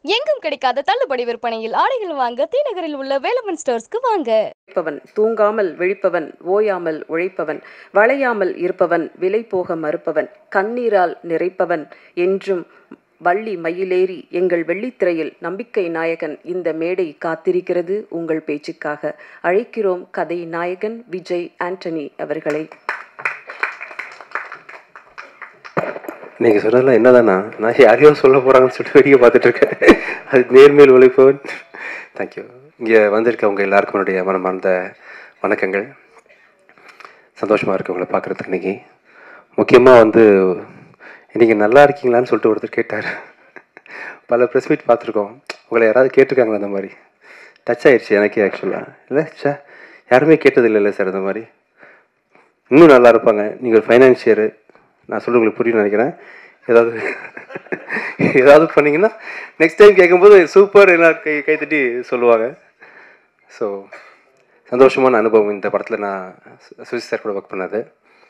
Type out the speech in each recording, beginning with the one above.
எங்கும் கிடைக்காத தள்ளுபடி விற்பனையில் ஆடைகள் வாங்க தீநகரில் உள்ள வேலமன் ஸ்டோர்ஸ்க்கு வாங்க உழைப்பவன் தூங்காமல் விழிப்பவன் ஓயாமல் உழைப்பவன் வளையாமல் இருப்பவன் விலை போக மறுப்பவன் கண்ணீரால் நிறைப்பவன் என்றும் வள்ளி மயிலேறி எங்கள் வெள்ளித்திரையில் நம்பிக்கை நாயகன் இந்த மேடை காத்திருக்கிறது உங்கள் பேச்சுக்காக அழைக்கிறோம் கதை நாயகன் விஜய் ஆண்டனி அவர்களை நீங்கள் சொன்னதெல்லாம் என்னதானா நான் யாரையோ சொல்ல போகிறாங்கன்னு சொல்லிட்டு வேடிக்கை பார்த்துட்டு இருக்கேன் அது நேர்மேல் உழைப்பவன் தேங்க்யூ இங்கே வந்திருக்கவங்க எல்லாருக்கும் என்னுடைய மனமார்ந்த வணக்கங்கள் சந்தோஷமாக இருக்கு உங்களை பார்க்குறதுக்கு இன்னைக்கு முக்கியமாக வந்து இன்றைக்கி நல்லா இருக்கீங்களான்னு சொல்லிட்டு ஒருத்தர் கேட்டார் பல ப்ரெஸ் மீட் பார்த்துருக்கோம் உங்களை யாராவது கேட்டிருக்காங்களா அந்த மாதிரி டச் ஆயிடுச்சு எனக்கே ஆக்சுவலாக இல்லை சே யாருமே கேட்டது இல்லைல்ல சார் அந்த மாதிரி இன்னும் நல்லா இருப்பாங்க நீங்கள் ஒரு ஃபைனான்சியரு நான் சொல்ல உங்களுக்கு புரியும் நினைக்கிறேன் ஏதாவது ஏதாவது பண்ணீங்கன்னா நெக்ஸ்ட் டைம் கேட்கும்போது சூப்பர் எல்லாம் கை கைத்தட்டி சொல்லுவாங்க ஸோ சந்தோஷமான அனுபவம் இந்த படத்தில் நான் சு- சுஜி சார் கூட ஒர்க் பண்ணது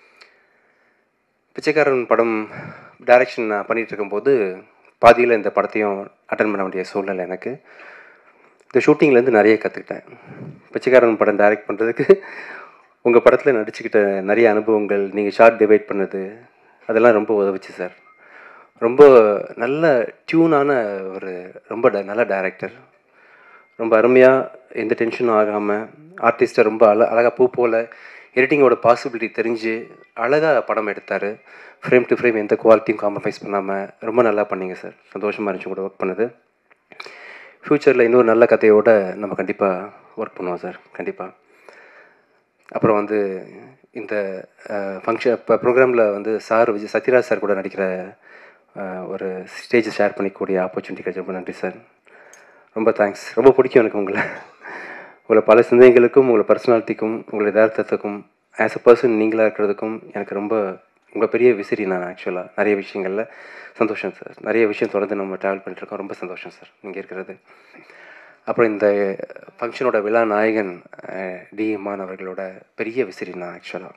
பிச்சைக்காரன் படம் டைரக்ஷன் நான் பண்ணிகிட்டு இருக்கும்போது பாதியில் இந்த படத்தையும் அட்டன் பண்ண வேண்டிய சூழ்நிலை எனக்கு இந்த ஷூட்டிங்லேருந்து நிறைய கற்றுக்கிட்டேன் பிச்சைக்காரன் படம் டைரக்ட் பண்ணுறதுக்கு உங்கள் படத்தில் நடிச்சுக்கிட்ட நிறைய அனுபவங்கள் நீங்கள் ஷார்ட் டிவைட் பண்ணது அதெல்லாம் ரொம்ப உதவுச்சு சார் ரொம்ப நல்ல டியூனான ஒரு ரொம்ப ட- நல்ல டைரக்டர் ரொம்ப அருமையாக எந்த டென்ஷனும் ஆகாமல் ஆர்டிஸ்ட்டை ரொம்ப அழ அழகாக பூ போல் எடிட்டிங்கோட பாசிபிலிட்டி தெரிஞ்சு அழகாக படம் எடுத்தார் ஃப்ரேம் டு ஃப்ரேம் எந்த குவாலிட்டியும் காம்ப்ரமைஸ் பண்ணாமல் ரொம்ப நல்லா பண்ணீங்க சார் சந்தோஷமாக இருந்துச்சு கூட ஒர்க் பண்ணது ஃப்யூச்சரில் இன்னொரு நல்ல கதையோட நம்ம கண்டிப்பாக ஒர்க் பண்ணுவோம் சார் கண்டிப்பாக அப்புறம் வந்து இந்த ஃபங்க்ஷன் இப்போ ப்ரோக்ராமில் வந்து சார் விஜய் சத்யராஜ் சார் கூட நடிக்கிற அஹ், ஒரு ஸ்டேஜ் ஷேர் பண்ணிக்கக்கூடிய ஆப்பர்ச்சுனிட்டி கிடைச்ச ரொம்ப நன்றி சார் ரொம்ப தேங்க்ஸ் ரொம்ப பிடிக்கும் எனக்கு உங்களை உங்களை பல சிந்தனைகளுக்கும் உங்களை பர்சனாலிட்டிக்கும் உங்களை யதார்த்தத்துக்கும் ஆஸ் அ பர்சன் நீங்களாக இருக்கிறதுக்கும் எனக்கு ரொம்ப உங்கள் பெரிய விசிறி நான் ஆக்சுவலாக நிறைய விஷயங்களில் சந்தோஷம் சார் நிறைய விஷயம் தொடர்ந்து நம்ம ட்ராவல் பண்ணிட்டுருக்கோம் ரொம்ப சந்தோஷம் சார் நீங்கள் இருக்கிறது அப்புறம் இந்த ஃபங்க்ஷனோட விழா நாயகன் டி இமான் அவர்களோட பெரிய விசிறி நான் ஆக்சுவலாக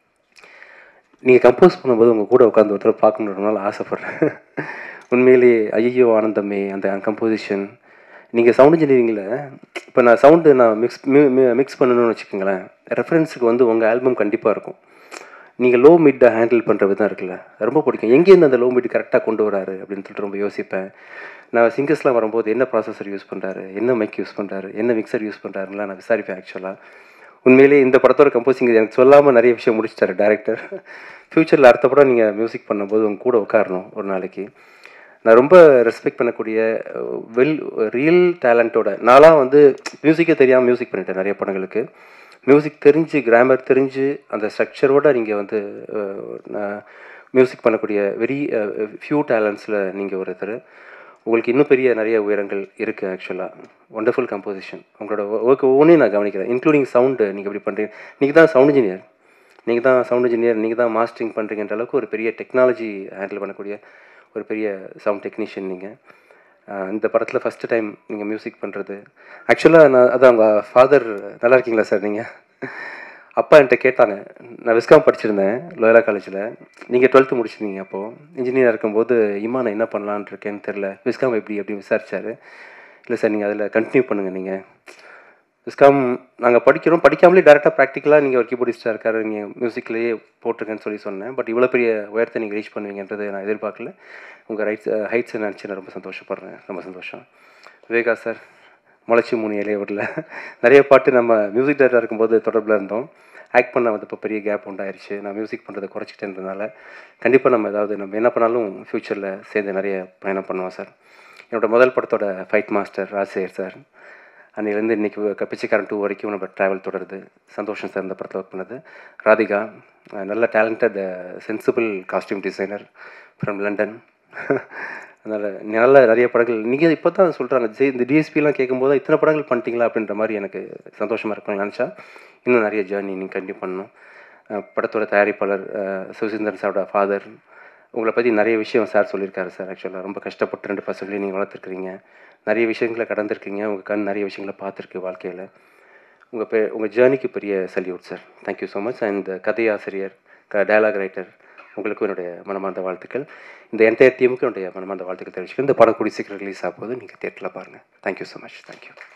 நீங்கள் கம்போஸ் பண்ணும்போது உங்கள் கூட உட்காந்து ஒருத்தர் பார்க்கணுன்றனால ஆசைப்பட்றேன் உண்மையிலேயே ஐயோ ஆனந்தமே அந்த கம்போசிஷன் நீங்கள் சவுண்ட் இன்ஜினியரிங்கில் இப்போ நான் சவுண்டு நான் மிக்ஸ் மிக்ஸ் பண்ணணும்னு வச்சுக்கோங்களேன் ரெஃபரன்ஸுக்கு வந்து உங்கள் ஆல்பம் கண்டிப்பாக இருக்கும் நீங்கள் லோ மிட்டை ஹேண்டில் பண்ணுற விதம் இருக்குல்ல ரொம்ப பிடிக்கும் எங்கேருந்து அந்த லோ மிட் கரெக்டாக கொண்டு வராரு அப்படின்னு சொல்லிட்டு ரொம்ப யோசிப்பேன் நான் சிங்கர்ஸ்லாம் வரும்போது என்ன ப்ராசஸர் யூஸ் பண்ணுறாரு என்ன மைக் யூஸ் பண்ணுறாரு என்ன மிக்சர் யூஸ் பண்ணுறாருலாம் நான் விசாரிப்பேன் ஆக்சுவலாக உண்மையிலேயே இந்த படத்தோட கம்போசிங் எனக்கு சொல்லாமல் நிறைய விஷயம் முடிச்சிட்டாரு டேரக்டர் ஃப்யூச்சரில் அடுத்த படம் நீங்கள் மியூசிக் பண்ணும்போது உங்க கூட உட்காரணும் ஒரு நாளைக்கு நான் ரொம்ப ரெஸ்பெக்ட் பண்ணக்கூடிய வெல் ரியல் டேலண்ட்டோட நான்லாம் வந்து மியூசிக்கே தெரியாமல் மியூசிக் பண்ணிட்டேன் நிறைய படங்களுக்கு மியூசிக் தெரிஞ்சு கிராமர் தெரிஞ்சு அந்த ஸ்ட்ரக்சரோட நீங்கள் வந்து மியூசிக் பண்ணக்கூடிய வெரி ஃபியூ டேலண்ட்ஸில் நீங்கள் ஒருத்தர் உங்களுக்கு இன்னும் பெரிய நிறைய உயரங்கள் இருக்குது ஆக்சுவலாக ஒண்டர்ஃபுல் கம்போசிஷன் உங்களோட ஒர்க் ஒவ்வொன்றையும் நான் கவனிக்கிறேன் இன்க்ளூடிங் சவுண்டு நீங்கள் எப்படி பண்ணுறீங்க நீங்கள் தான் சவுண்ட் இன்ஜினியர் நீங்கள் தான் சவுண்ட் இன்ஜினியர் நீங்கள் தான் மாஸ்டரிங் பண்ணுறீங்கன்ற அளவுக்கு ஒரு பெரிய டெக்னாலஜி ஹேண்டில் பண்ணக்கூடிய ஒரு பெரிய சவுண்ட் டெக்னீஷியன் நீங்கள் இந்த படத்தில் ஃபஸ்ட்டு டைம் நீங்கள் மியூசிக் பண்ணுறது ஆக்சுவலாக நான் அதான் உங்கள் ஃபாதர் நல்லா இருக்கீங்களா சார் நீங்கள் அப்பா என்கிட்ட கேட்டாங்க நான் விஸ்காம் படிச்சிருந்தேன் லோயலா காலேஜில் நீங்கள் டுவெல்த்து முடிச்சிருந்தீங்க அப்போது இன்ஜினியர் இருக்கும்போது இம்மா நான் என்ன பண்ணலான்னு இருக்கேன்னு தெரில விஸ்காம் எப்படி அப்படின்னு விசாரிச்சாரு இல்லை சார் நீங்கள் அதில் கண்டினியூ பண்ணுங்கள் நீங்கள் விஸ்காம் நாங்கள் படிக்கிறோம் படிக்காமலே டேரெக்டாக ப்ராக்டிக்கலாக நீங்கள் ஒரு கீபோர்டிஸ்டாக இருக்காரு நீங்கள் மியூசிக்லேயே போட்டிருக்கேன்னு சொல்லி சொன்னேன் பட் இவ்வளோ பெரிய உயரத்தை நீங்கள் ரீச் பண்ணுவீங்கன்றதை நான் எதிர்பார்க்கல உங்கள் ரைட்ஸ் ஹைட்ஸை நினச்சி நான் ரொம்ப சந்தோஷப்படுறேன் ரொம்ப சந்தோஷம் விவேகா சார் முளைச்சி மூணு இலைய விடல நிறைய பாட்டு நம்ம மியூசிக் டேரக்டர் இருக்கும்போது தொடர்பில் இருந்தோம் ஆக்ட் பண்ண வந்து இப்போ பெரிய கேப் உண்டாயிருச்சு நான் மியூசிக் பண்ணுறதை குறைச்சிட்டேன்றதுனால கண்டிப்பாக நம்ம ஏதாவது நம்ம என்ன பண்ணாலும் ஃப்யூச்சரில் சேர்ந்து நிறைய பயணம் பண்ணுவோம் சார் என்னோட முதல் படத்தோட ஃபைட் மாஸ்டர் ராஜசேகர் சார் அன்னையிலேருந்து இன்றைக்கி பிச்சைக்காரன் டூ வரைக்கும் நம்ம ட்ராவல் தொடருது சந்தோஷம் சார் இந்த படத்தில் ஒர்க் பண்ணது ராதிகா அஹ் நல்ல talented sensible costume designer from London அதனால் நல்ல நிறைய படங்கள் நீங்கள் இப்போ தான் சொல்கிறாங்க ஜெய் இந்த டிஎஸ்பிலாம் கேட்கும்போது இத்தனை படங்கள் பண்ணிட்டீங்களா அப்படின்ற மாதிரி எனக்கு சந்தோஷமாக இருக்கும்னு நினச்சா இன்னும் நிறைய ஜேர்னி நீங்கள் கண்டிப்பாக பண்ணணும் அஹ் படத்தோட தயாரிப்பாளர் அஹ் சுசீந்திரன் சாரோட ஃபாதர் உங்களை பற்றி நிறைய விஷயம் சார் சொல்லியிருக்காரு சார் ஆக்சுவலாக ரொம்ப கஷ்டப்பட்டு ரெண்டு பசங்களையும் நீங்கள் வளர்த்துருக்கிறீங்க நிறைய விஷயங்களை கடந்திருக்கீங்க உங்கள் கண் நிறைய விஷயங்களை பார்த்துருக்கு வாழ்க்கையில் உங்கள் பே உங்கள் ஜேர்னிக்கு பெரிய salute sir thank you so much and கதையாசிரியர் க டயலாக் ரைட்டர் உங்களுக்கும் என்னுடைய மனமார்ந்த வாழ்த்துக்கள் இந்த என்டையர் டீமுக்கும் என்னுடைய மனமார்ந்த வாழ்த்துக்கள் தெரிவிச்சுக்கிறேன் இந்த படம் கூடி சீக்கிரம் ரிலீஸ் ஆகும்போது நீங்கள் தேட்டரில் பாருங்கள் தேங்க்யூ ஸோ மச் தேங்க்யூ